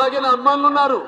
అలాగే నా అభిమానులు ఉన్నారు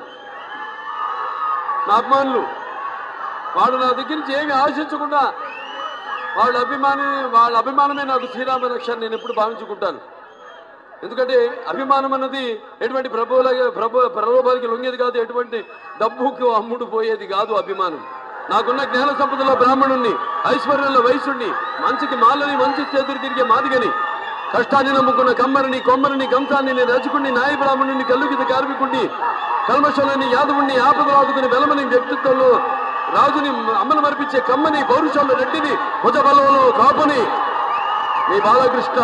నా అభిమానులు వాడు నా దగ్గర నుంచి ఏమి ఆశించకుండా వాళ్ళ అభిమాని వాళ్ళ అభిమానమే నాకు శ్రీరామ రక్ష అని నేను ఎప్పుడు భావించుకుంటాను ఎందుకంటే అభిమానం అన్నది ఎటువంటి ప్రభువుల ప్రభు ప్రలోభాలకి లొంగేది కాదు ఎటువంటి డబ్బుకు అమ్ముడు పోయేది కాదు అభిమానం నాకున్న జ్ఞాన సంపదలో బ్రాహ్మణుణ్ణి ఐశ్వర్యంలో వైశ్యుణ్ణి మంచికి మాలని మంచి చేతులు తిరిగే మాదిగని కష్టాన్ని నమ్ముకున్న కమ్మరిని కొమ్మరిని కంసాన్ని నేను రజకుణ్ణి నాయ బ్రాహ్మణుని కల్లుకిత కార్మికుణ్ణి కల్మషలని యాదవుణ్ణి ఆపదలాదుకుని వెలమని వ్యక్తిత్వంలో రాజుని అమ్మను మరిపించే కమ్మని పౌరుషాల్లో రెడ్డిని భుజబలంలో కాపుని మీ బాలకృష్ణ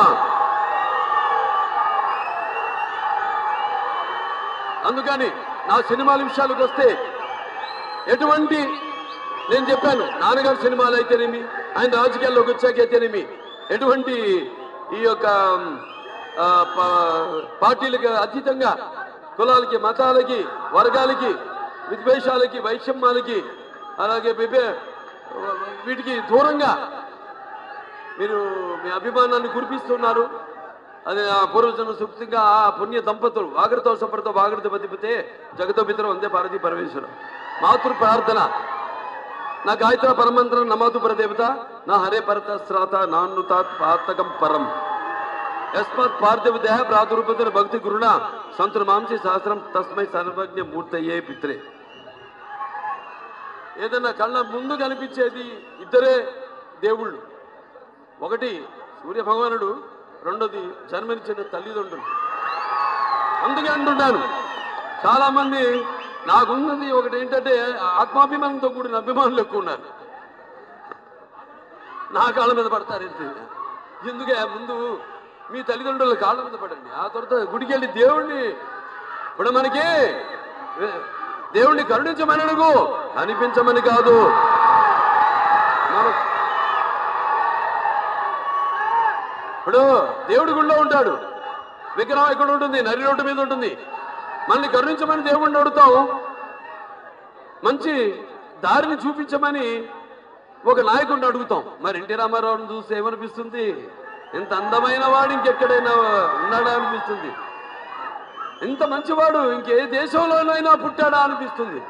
అందుకని నా సినిమాల విషయాలకు వస్తే ఎటువంటి నేను చెప్పాను నాన్నగారు సినిమాలు అయితేనేమి ఆయన రాజకీయాల్లోకి వచ్చాక అయితేనేమి ఎటువంటి ఈ యొక్క ఆ, పా- పార్టీలకు అతీతంగా కులాలకి మతాలకి వర్గాలకి విద్వేషాలకి వైషమ్యాలకి అలాగే విభే- వీటికి దూరంగా మీరు మీ అభిమానాన్ని కురిపిస్తున్నారు అది ఆ పూర్వజన్మ సుప్తంగా ఆ పుణ్య దంపతులు వాగరతో సపరతో వాగరత బతిపితే జగతో పితరం అందే పార్వతీ పరమేశ్వరం మాతృ ప్రార్థన నా గాయత్ర పరమంత్రం నమాతు పరదేవత నా హరే పరత శ్రాత నాన్నుతాత్ పాతకం పరం యస్మాత్ పార్థివ దేహ ప్రాదురూపతిన భక్తి గురుణ సంతుల మాంసి సహస్రం తస్మై సర్వజ్ఞ మూర్తయ్యే పిత్రే ఏదన్నా కళ్ళ ముందు కనిపించేది ఇద్దరే దేవుళ్ళు ఒకటి సూర్య భగవానుడు రెండోది జన్మనిచ్చిన తల్లిదండ్రులు అందుకే అంటున్నాను చాలా మంది నాకున్నది ఒకటి ఏంటంటే ఆత్మాభిమానంతో కూడిన అభిమానులు ఎక్కువ ఉన్నారు నా కాళ్ళ మీద పడతారు ఏంటి? ఎందుకే ముందు మీ తల్లిదండ్రుల కాళ్ళ మీద పడండి ఆ తర్వాత గుడికి వెళ్ళి దేవుణ్ణి ఇప్పుడు మనకి ఏ, దేవుణ్ణి కరుణించమని అడుగు అనిపించమని కాదు మన ఇప్పుడు దేవుడి గుళ్ళో ఉంటాడు విగ్రహం ఎక్కడ ఉంటుంది నరి రోడ్డు మీద ఉంటుంది మళ్ళీ కరుణించమని దేవుణ్ణి అడుగుతాం మంచి దారిని చూపించమని ఒక నాయకుడిని అడుగుతాం మరి ఎన్టీ రామారావుని చూస్తే ఏమనిపిస్తుంది ఇంత అందమైన వాడు ఇంకెక్కడైనా ఉన్నాడా అనిపిస్తుంది ఇంత మంచివాడు ఇంకే దేశంలోనైనా పుట్టాడా అనిపిస్తుంది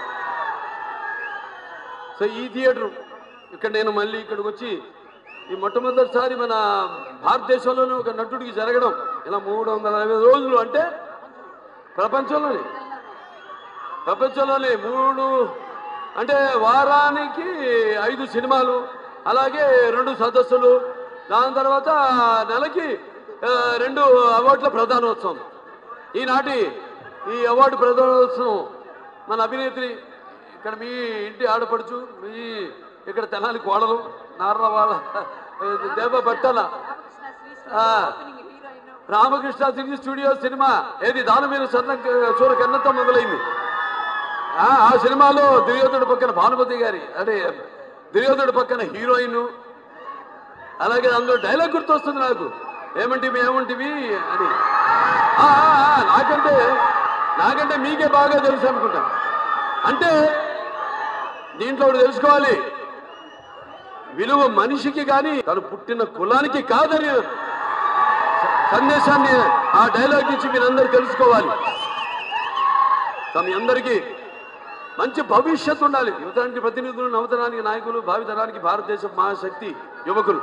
సో ఈ థియేటర్ ఇక్కడ నేను మళ్ళీ ఇక్కడికి వచ్చి ఈ మొట్టమొదటిసారి మన భారతదేశంలోనే ఒక నటుడికి జరగడం ఇలా మూడు వందల నలభై రోజులు అంటే ప్రపంచంలోనే ప్రపంచంలోనే మూడు అంటే వారానికి ఐదు సినిమాలు అలాగే రెండు సదస్సులు దాని తర్వాత నెలకి ఆ, రెండు అవార్డుల ప్రధానోత్సవం ఈనాటి ఈ అవార్డు ప్రధానోత్సవం మన అభినేత్రి ఇక్కడ మీ ఇంటి ఆడపడుచు మీ ఇక్కడ తెనాలి కోడలు నార్ర వాళ్ళ దేవ బట్టల ఆ, రామకృష్ణ సినీ స్టూడియో సినిమా ఏది దానమీర సన్న చూర కన్నతో మొదలైంది ఆ ఆ సినిమాలో దుర్యోధుడు పక్కన భానుమతి గారి అంటే దుర్యోధుడు పక్కన హీరోయిన్ అలాగే అందులో డైలాగ్ గుర్తొస్తుంది నాకు ఏమంటివి ఏమంటివి అని ఆ, ఆ, ఆ, నాకంటే నాకంటే మీకే బాగా తెలుసు అనుకుంటా అంటే దీంట్లో ఒకటి తెలుసుకోవాలి విలువ మనిషికి కానీ తను పుట్టిన కులానికి కాదని సందేశాన్ని ఆ డైలాగ్ నుంచి మీరందరూ తెలుసుకోవాలి సో మీ అందరికీ మంచి భవిష్యత్తు ఉండాలి యువతరానికి ప్రతినిధులు నవతరానికి నాయకులు భావితరానికి భారతదేశ మహాశక్తి యువకులు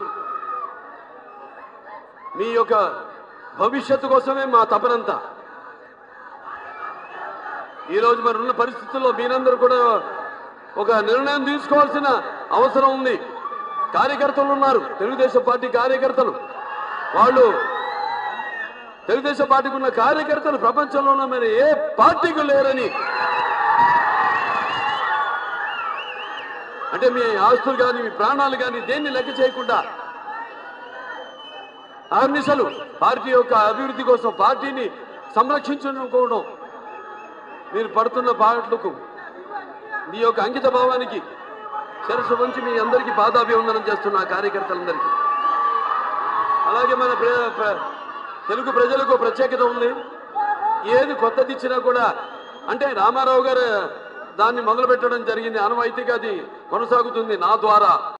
మీ యొక్క భవిష్యత్తు కోసమే మా తపనంతా ఈరోజు మరి ఉన్న పరిస్థితుల్లో మీరందరూ కూడా ఒక నిర్ణయం తీసుకోవాల్సిన అవసరం ఉంది కార్యకర్తలు ఉన్నారు తెలుగుదేశం పార్టీ కార్యకర్తలు వాళ్ళు తెలుగుదేశం పార్టీకి ఉన్న కార్యకర్తలు ప్రపంచంలో మరి ఏ పార్టీకి లేరని అంటే మీ ఆస్తులు కానీ మీ ప్రాణాలు కానీ దేన్ని లెక్క చేయకుండా ఆర్నిసలు పార్టీ యొక్క అభివృద్ధి కోసం పార్టీని సంరక్షించుకోవడం మీరు పడుతున్న పాటలకు మీ యొక్క అంకిత భావానికి శిరస్సు వంచి మీ అందరికీ పాదాభివందనం చేస్తున్న ఆ కార్యకర్తలందరికీ అలాగే మన ప్ర- ప్ర- తెలుగు ప్రజలకు ప్రత్యేకత ఉంది ఏది కొత్తది ఇచ్చినా కూడా అంటే రామారావు గారు దాన్ని మొదలు పెట్టడం జరిగింది ఆనవాయితీగా అది కొనసాగుతుంది నా ద్వారా